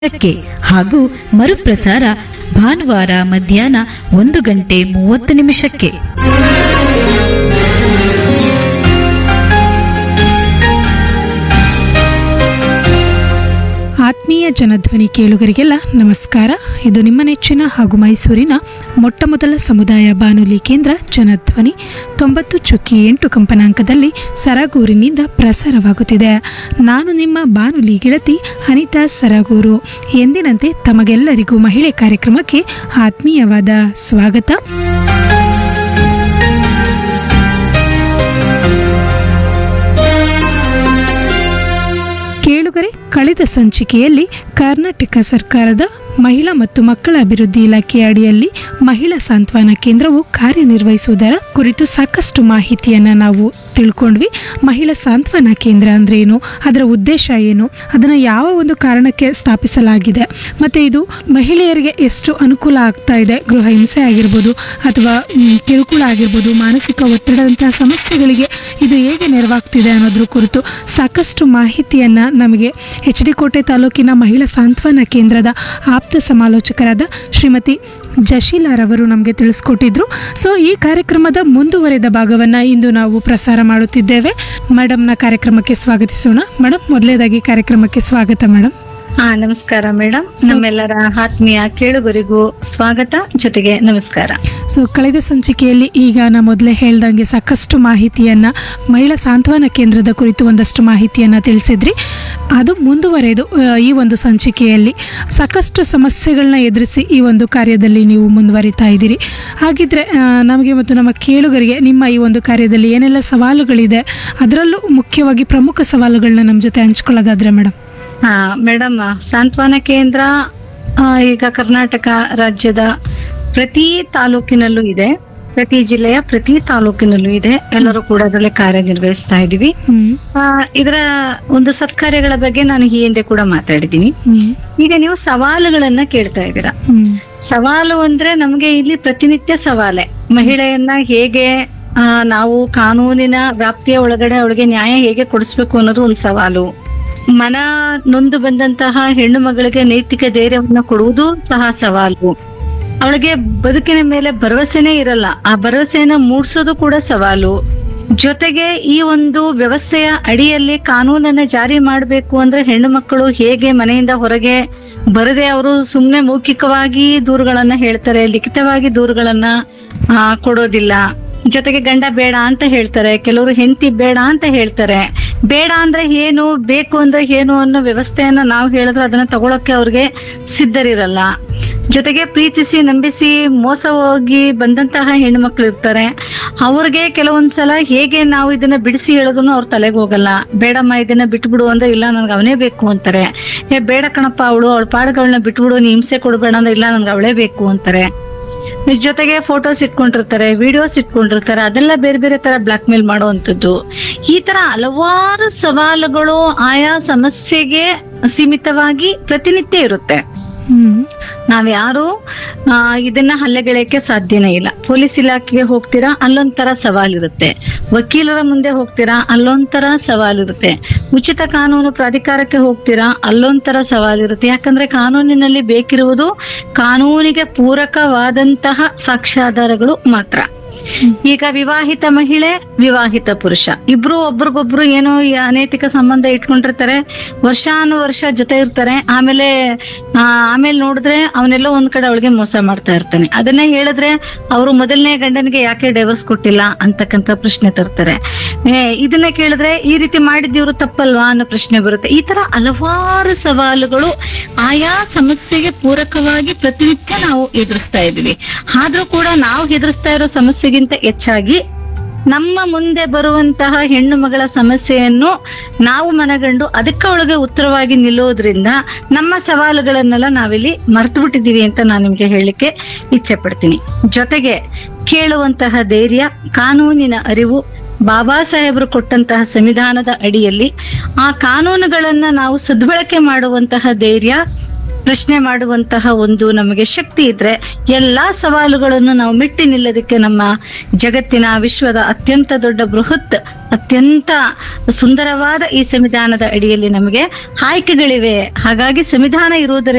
ಕ್ಕೆ ಹಾಗೂ ಮರುಪ್ರಸಾರ ಭಾನುವಾರ ಮಧ್ಯಾಹ್ನ ಒಂದು ಗಂಟೆ ಮೂವತ್ತು ನಿಮಿಷಕ್ಕೆ ಆತ್ಮೀಯ ಜನಧ್ವನಿ ಕೇಳುಗರಿಗೆಲ್ಲ ನಮಸ್ಕಾರ ಇದು ನಿಮ್ಮ ನೆಚ್ಚಿನ ಹಾಗೂ ಮೈಸೂರಿನ ಮೊಟ್ಟಮೊದಲ ಸಮುದಾಯ ಬಾನುಲಿ ಕೇಂದ್ರ ಜನಧ್ವನಿ ತೊಂಬತ್ತು ಚುಕ್ಕಿ ಎಂಟು ಕಂಪನಾಂಕದಲ್ಲಿ ಸರಗೂರಿನಿಂದ ಪ್ರಸಾರವಾಗುತ್ತಿದೆ ನಾನು ನಿಮ್ಮ ಬಾನುಲಿ ಗೆಳತಿ ಅನಿತಾ ಸರಗೂರು ಎಂದಿನಂತೆ ತಮಗೆಲ್ಲರಿಗೂ ಮಹಿಳೆ ಕಾರ್ಯಕ್ರಮಕ್ಕೆ ಆತ್ಮೀಯವಾದ ಸ್ವಾಗತ ಕೇಳುಗರೆ ಕಳೆದ ಸಂಚಿಕೆಯಲ್ಲಿ ಕರ್ನಾಟಕ ಸರ್ಕಾರದ ಮಹಿಳಾ ಮತ್ತು ಮಕ್ಕಳ ಅಭಿವೃದ್ಧಿ ಇಲಾಖೆಯ ಅಡಿಯಲ್ಲಿ ಮಹಿಳಾ ಸಾಂತ್ವನ ಕೇಂದ್ರವು ಕಾರ್ಯನಿರ್ವಹಿಸುವುದರ ಕುರಿತು ಸಾಕಷ್ಟು ಮಾಹಿತಿಯನ್ನು ನಾವು ತಿಳ್ಕೊಂಡ್ವಿ ಮಹಿಳಾ ಸಾಂತ್ವನ ಕೇಂದ್ರ ಅಂದ್ರೆ ಏನು ಅದರ ಉದ್ದೇಶ ಏನು ಅದನ್ನು ಯಾವ ಒಂದು ಕಾರಣಕ್ಕೆ ಸ್ಥಾಪಿಸಲಾಗಿದೆ ಮತ್ತು ಇದು ಮಹಿಳೆಯರಿಗೆ ಎಷ್ಟು ಅನುಕೂಲ ಆಗ್ತಾ ಇದೆ ಗೃಹ ಹಿಂಸೆ ಆಗಿರ್ಬೋದು ಅಥವಾ ಮ್, ಕಿರುಕುಳ ಆಗಿರ್ಬೋದು ಮಾನಸಿಕ ಒತ್ತಡದಂತಹ ಸಮಸ್ಯೆಗಳಿಗೆ ಇದು ಹೇಗೆ ನೆರವಾಗ್ತಿದೆ ಅನ್ನೋದ್ರ ಕುರಿತು ಸಾಕಷ್ಟು ಮಾಹಿತಿಯನ್ನು ನಮಗೆ ಎಚ್ ಡಿ ಕೋಟೆ ತಾಲೂಕಿನ ಮಹಿಳಾ ಸಾಂತ್ವನ ಕೇಂದ್ರದ ಆಪ್ತ ಸಮಾಲೋಚಕರಾದ ಶ್ರೀಮತಿ ಜಶೀಲಾರವರು ನಮಗೆ ತಿಳಿಸ್ಕೊಟ್ಟಿದ್ರು ಸೊ ಈ ಕಾರ್ಯಕ್ರಮದ ಮುಂದುವರೆದ ಭಾಗವನ್ನು ಇಂದು ನಾವು ಪ್ರಸಾರ ಮಾಡುತ್ತಿದ್ದೇವೆ ಮೇಡಮ್ನ ಕಾರ್ಯಕ್ರಮಕ್ಕೆ ಸ್ವಾಗತಿಸೋಣ ಮೇಡಮ್ ಮೊದಲೇದಾಗಿ ಕಾರ್ಯಕ್ರಮಕ್ಕೆ ಸ್ವಾಗತ ಮೇಡಮ್ ಹಾ ನಮಸ್ಕಾರ ಮೇಡಮ್ ನಮ್ಮೆಲ್ಲರ ಆತ್ಮೀಯ ಕೇಳುಗರಿಗೂ ಸ್ವಾಗತ ಜೊತೆಗೆ ನಮಸ್ಕಾರ ಸೊ ಕಳೆದ ಸಂಚಿಕೆಯಲ್ಲಿ ಈಗ ನಾ ಮೊದಲೇ ಹೇಳ್ದಂಗೆ ಸಾಕಷ್ಟು ಮಾಹಿತಿಯನ್ನ ಮಹಿಳಾ ಸಾಂತ್ವನ ಕೇಂದ್ರದ ಕುರಿತು ಒಂದಷ್ಟು ಮಾಹಿತಿಯನ್ನ ತಿಳಿಸಿದ್ರಿ ಅದು ಮುಂದುವರೆದು ಆ, ಈ ಒಂದು ಸಂಚಿಕೆಯಲ್ಲಿ ಸಾಕಷ್ಟು ಸಮಸ್ಯೆಗಳನ್ನ ಎದುರಿಸಿ ಈ ಒಂದು ಕಾರ್ಯದಲ್ಲಿ ನೀವು ಮುಂದುವರಿತಾ ಇದ್ದೀರಿ ಹಾಗಿದ್ರೆ ಆ, ನಮಗೆ ಮತ್ತು ನಮ್ಮ ಕೇಳುಗರಿಗೆ ನಿಮ್ಮ ಈ ಒಂದು ಕಾರ್ಯದಲ್ಲಿ ಏನೆಲ್ಲ ಸವಾಲುಗಳಿದೆ ಅದರಲ್ಲೂ ಮುಖ್ಯವಾಗಿ ಪ್ರಮುಖ ಸವಾಲುಗಳನ್ನ ನಮ್ಮ ಜೊತೆ ಹಂಚ್ಕೊಳ್ಳೋದಾದ್ರೆ ಮೇಡಮ್ ಹಾ ಮೇಡಮ್ ಸಾಂತ್ವನ ಕೇಂದ್ರ ಆ, ಈಗ ಕರ್ನಾಟಕ ರಾಜ್ಯದ ಪ್ರತಿ ತಾಲೂಕಿನಲ್ಲೂ ಇದೆ ಪ್ರತಿ ಜಿಲ್ಲೆಯ ಪ್ರತಿ ತಾಲೂಕಿನಲ್ಲೂ ಇದೆ ಎಲ್ಲರೂ ಕೂಡ ಅದರಲ್ಲಿ ಕಾರ್ಯನಿರ್ವಹಿಸ್ತಾ ಇದೀವಿ ಹ್ಮ್ ಆ, ಇದರ ಒಂದು ಸತ್ಕಾರ್ಯಗಳ ಬಗ್ಗೆ ನಾನು ಈ ಹಿಂದೆ ಕೂಡ ಮಾತಾಡಿದ್ದೀನಿ ಹ್ಮ್ ಈಗ ನೀವು ಸವಾಲುಗಳನ್ನ ಕೇಳ್ತಾ ಇದ್ದೀರಾ ಹ್ಮ್ ಸವಾಲು ಅಂದ್ರೆ ನಮ್ಗೆ ಇಲ್ಲಿ ಪ್ರತಿನಿತ್ಯ ಸವಾಲೆ ಮಹಿಳೆಯನ್ನ ಹೇಗೆ ಆ, ನಾವು ಕಾನೂನಿನ ವ್ಯಾಪ್ತಿಯ ಒಳಗಡೆ ಅವಳಿಗೆ ನ್ಯಾಯ ಹೇಗೆ ಕೊಡಿಸ್ಬೇಕು ಅನ್ನೋದು ಒಂದು ಸವಾಲು ಮನ ನೊಂದು ಬಂದಂತಹ ಹೆಣ್ಣು ಮಗಳಿಗೆ ನೈತಿಕ ಧೈರ್ಯವನ್ನ ಕೊಡುವುದು ಸಹ ಸವಾಲು ಅವಳಿಗೆ ಬದುಕಿನ ಮೇಲೆ ಭರವಸೆನೇ ಇರಲ್ಲ ಆ ಭರವಸೆಯನ್ನ ಮೂಡ್ಸೋದು ಕೂಡ ಸವಾಲು ಜೊತೆಗೆ ಈ ಒಂದು ವ್ಯವಸ್ಥೆಯ ಅಡಿಯಲ್ಲಿ ಕಾನೂನನ್ನ ಜಾರಿ ಮಾಡಬೇಕು ಅಂದ್ರೆ ಹೆಣ್ಣು ಮಕ್ಕಳು ಹೇಗೆ ಮನೆಯಿಂದ ಹೊರಗೆ ಬರದೆ ಅವರು ಸುಮ್ನೆ ಮೌಖಿಕವಾಗಿ ದೂರುಗಳನ್ನ ಹೇಳ್ತಾರೆ ಲಿಖಿತವಾಗಿ ದೂರುಗಳನ್ನ ಆ, ಕೊಡೋದಿಲ್ಲ ಜೊತೆಗೆ ಗಂಡ ಬೇಡ ಅಂತ ಹೇಳ್ತಾರೆ ಕೆಲವರು ಹೆಂಡತಿ ಬೇಡ ಅಂತ ಹೇಳ್ತಾರೆ ಬೇಡ ಅಂದ್ರೆ ಏನು ಬೇಕು ಅಂದ್ರೆ ಏನು ಅನ್ನೋ ವ್ಯವಸ್ಥೆಯನ್ನ ನಾವು ಹೇಳಿದ್ರೆ ಅದನ್ನ ತಗೊಳಕ್ಕೆ ಅವ್ರಿಗೆ ಸಿದ್ಧರಿರಲ್ಲ ಜೊತೆಗೆ ಪ್ರೀತಿಸಿ ನಂಬಿಸಿ ಮೋಸ ಹೋಗಿ ಬಂದಂತಹ ಹೆಣ್ಣು ಮಕ್ಳು ಇರ್ತಾರೆ ಅವ್ರಿಗೆ ಕೆಲವೊಂದ್ಸಲ ಹೇಗೆ ನಾವು ಇದನ್ನ ಬಿಡಿಸಿ ಹೇಳೋದನ್ನು ಅವ್ರ ತಲೆಗೆ ಹೋಗಲ್ಲ ಬೇಡಮ್ಮ ಇದನ್ನ ಬಿಟ್ಬಿಡು ಅಂದ್ರೆ ಇಲ್ಲ ನನ್ಗೆ ಅವನೇ ಬೇಕು ಅಂತಾರೆ ಏ ಬೇಡ ಕಣಪ್ಪ ಅವಳು ಅವಳ ಪಾಡುಗಳನ್ನ ಬಿಟ್ಬಿಡು ನೀ ಹಿಂಸೆ ಕೊಡ್ಬೇಡ ಅಂದ್ರೆ ಇಲ್ಲ ನನ್ಗೆ ಅವಳೇ ಬೇಕು ಅಂತಾರೆ ಜೊತೆಗೆ ಫೋಟೋಸ್ ಇಟ್ಕೊಂಡಿರ್ತಾರೆ ವಿಡಿಯೋಸ್ ಇಟ್ಕೊಂಡಿರ್ತಾರೆ ಅದೆಲ್ಲ ಬೇರೆ ಬೇರೆ ತರ ಬ್ಲಾಕ್ ಮೇಲ್ ಮಾಡುವಂತದ್ದು ಈ ತರ ಹಲವಾರು ಸವಾಲುಗಳು ಆಯಾ ಸಮಸ್ಯೆಗೆ ಸೀಮಿತವಾಗಿ ಪ್ರತಿನಿತ್ಯ ಇರುತ್ತೆ ಹ್ಮ್ ನಾವ್ಯಾರು ಆ, ಇದನ್ನ ಹಲ್ಲೆಗೆಳೆಯಕ್ಕೆ ಸಾಧ್ಯನೇ ಇಲ್ಲ ಪೊಲೀಸ್ ಇಲಾಖೆಗೆ ಹೋಗ್ತೀರಾ ಅಲ್ಲೊಂಥರ ಸವಾಲಿರುತ್ತೆ ವಕೀಲರ ಮುಂದೆ ಹೋಗ್ತೀರಾ ಅಲ್ಲೊಂಥರ ಸವಾಲಿರುತ್ತೆ ಉಚಿತ ಕಾನೂನು ಪ್ರಾಧಿಕಾರಕ್ಕೆ ಹೋಗ್ತೀರಾ ಅಲ್ಲೊಂಥರ ಸವಾಲಿರುತ್ತೆ ಯಾಕಂದ್ರೆ ಕಾನೂನಿನಲ್ಲಿ ಬೇಕಿರುವುದು ಕಾನೂನಿಗೆ ಪೂರಕವಾದಂತಹ ಸಾಕ್ಷ್ಯಾಧಾರಗಳು ಮಾತ್ರ ಈಗ ವಿವಾಹಿತ ಮಹಿಳೆ ವಿವಾಹಿತ ಪುರುಷ ಇಬ್ರು ಒಬ್ರಿಗೊಬ್ರು ಏನೋ ಈ ಅನೈತಿಕ ಸಂಬಂಧ ಇಟ್ಕೊಂಡಿರ್ತಾರೆ ವರ್ಷಾನುವರ್ಷ ಜೊತೆ ಇರ್ತಾರೆ ಆಮೇಲೆ ಆ, ಆಮೇಲೆ ನೋಡಿದ್ರೆ ಅವನೆಲ್ಲೋ ಒಂದ್ ಕಡೆ ಅವಳಿಗೆ ಮೋಸ ಮಾಡ್ತಾ ಇರ್ತಾನೆ ಅದನ್ನೇ ಹೇಳಿದ್ರೆ ಅವರು ಮೊದಲನೇ ಗಂಡನಿಗೆ ಯಾಕೆ ಡೈವರ್ಸ್ ಕೊಟ್ಟಿಲ್ಲ ಅಂತಕ್ಕಂತ ಪ್ರಶ್ನೆ ತರ್ತಾರೆ ಏ, ಇದನ್ನ ಕೇಳಿದ್ರೆ ಈ ರೀತಿ ಮಾಡಿದ್ದಿವ್ರು ತಪ್ಪಲ್ವಾ ಅನ್ನೋ ಪ್ರಶ್ನೆ ಬರುತ್ತೆ ಈ ತರ ಹಲವಾರು ಸವಾಲುಗಳು ಆಯಾ ಸಮಸ್ಯೆಗೆ ಪೂರಕವಾಗಿ ಪ್ರತಿನಿತ್ಯ ನಾವು ಎದುರಿಸ್ತಾ ಇದೀವಿ ಆದ್ರೂ ಕೂಡ ನಾವು ಎದುರಿಸ್ತಾ ಇರೋ ಸಮಸ್ಯೆಗಿಂತ ಹೆಚ್ಚಾಗಿ ನಮ್ಮ ಮುಂದೆ ಬರುವಂತಹ ಹೆಣ್ಣು ಮಗಳ ಸಮಸ್ಯೆಯನ್ನು ನಾವು ಮನಗಂಡು ಅದಕ್ಕೆ ಒಳಗೆ ಉತ್ತರವಾಗಿ ನಿಲ್ಲೋದ್ರಿಂದ ನಮ್ಮ ಸವಾಲುಗಳನ್ನೆಲ್ಲ ನಾವಿಲ್ಲಿ ಮರ್ತು ಬಿಟ್ಟಿದೀವಿ ಅಂತ ನಾನು ನಿಮ್ಗೆ ಹೇಳಲಿಕ್ಕೆ ಇಚ್ಛೆ ಪಡ್ತೀನಿ ಜೊತೆಗೆ ಕೇಳುವಂತಹ ಧೈರ್ಯ ಕಾನೂನಿನ ಅರಿವು ಬಾಬಾ ಸಾಹೇಬರು ಕೊಟ್ಟಂತಹ ಸಂವಿಧಾನದ ಅಡಿಯಲ್ಲಿ ಆ ಕಾನೂನುಗಳನ್ನ ನಾವು ಸದ್ಬಳಕೆ ಮಾಡುವಂತಹ ಧೈರ್ಯ ಪ್ರಶ್ನೆ ಮಾಡುವಂತಹ ಒಂದು ನಮಗೆ ಶಕ್ತಿ ಇದ್ರೆ ಎಲ್ಲಾ ಸವಾಲುಗಳನ್ನು ನಾವು ಮೆಟ್ಟಿ ನಿಲ್ಲೋದಕ್ಕೆ ನಮ್ಮ ಜಗತ್ತಿನ ವಿಶ್ವದ ಅತ್ಯಂತ ದೊಡ್ಡ ಬೃಹತ್ ಅತ್ಯಂತ ಸುಂದರವಾದ ಈ ಸಂವಿಧಾನದ ಅಡಿಯಲ್ಲಿ ನಮಗೆ ಆಯ್ಕೆಗಳಿವೆ ಹಾಗಾಗಿ ಸಂವಿಧಾನ ಇರುವುದರಿಂದ